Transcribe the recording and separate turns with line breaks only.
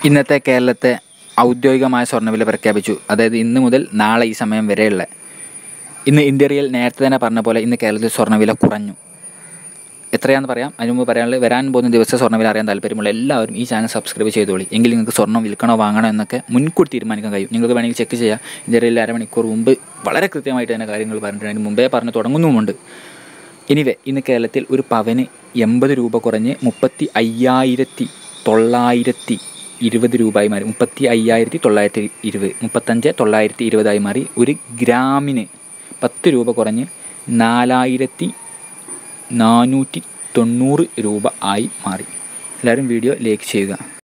ഇന്നത്തെ കേരളത്തെ ഔദ്യോഗികമായ സ്വർണ്ണവില പ്രഖ്യാപിച്ചു അതായത് ഇന്ന് മുതൽ നാളെ ഈ സമയം വരെയുള്ള ഇന്ന് ഇന്ത്യയിൽ നേരത്തെ തന്നെ പറഞ്ഞ പോലെ ഇന്ന് കേരളത്തിൽ സ്വർണ്ണവില കുറഞ്ഞു എത്രയാണെന്ന് പറയാം അതിന് മുമ്പ് പറയാനുള്ളത് വരാൻ പോകുന്ന ദിവസം സ്വർണ്ണവില അറിയാൻ താല്പര്യമുള്ള എല്ലാവരും ഈ ചാനൽ സബ്സ്ക്രൈബ് ചെയ്തോളി എങ്കിൽ നിങ്ങൾക്ക് സ്വർണ്ണം വിൽക്കണോ വാങ്ങണോ എന്നൊക്കെ മുൻകൂട്ടി തീരുമാനിക്കാൻ കഴിയും നിങ്ങൾക്ക് വേണമെങ്കിൽ ചെക്ക് ചെയ്യാം ഇന്ത്യയിൽ അരമണിക്കൂർ മുമ്പ് വളരെ കൃത്യമായിട്ട് തന്നെ കാര്യങ്ങൾ പറഞ്ഞിട്ടുണ്ട് അതിന് മുമ്പേ പറഞ്ഞ് തുടങ്ങുന്നുമുണ്ട് എനിവേ ഇന്ന് കേരളത്തിൽ ഒരു പവന് എൺപത് രൂപ കുറഞ്ഞ് മുപ്പത്തി അയ്യായിരത്തി തൊള്ളായിരത്തി ഇരുപത് രൂപയായി മാറി മുപ്പത്തി അയ്യായിരത്തി തൊള്ളായിരത്തി ഇരുപത് മുപ്പത്തഞ്ച് തൊള്ളായിരത്തി ഇരുപതായി മാറി ഒരു ഗ്രാമിന് പത്ത് രൂപ കുറഞ്ഞ് നാലായിരത്തി നാനൂറ്റി തൊണ്ണൂറ് രൂപ ആയി മാറി എല്ലാവരും വീഡിയോ ലൈക്ക് ചെയ്യുക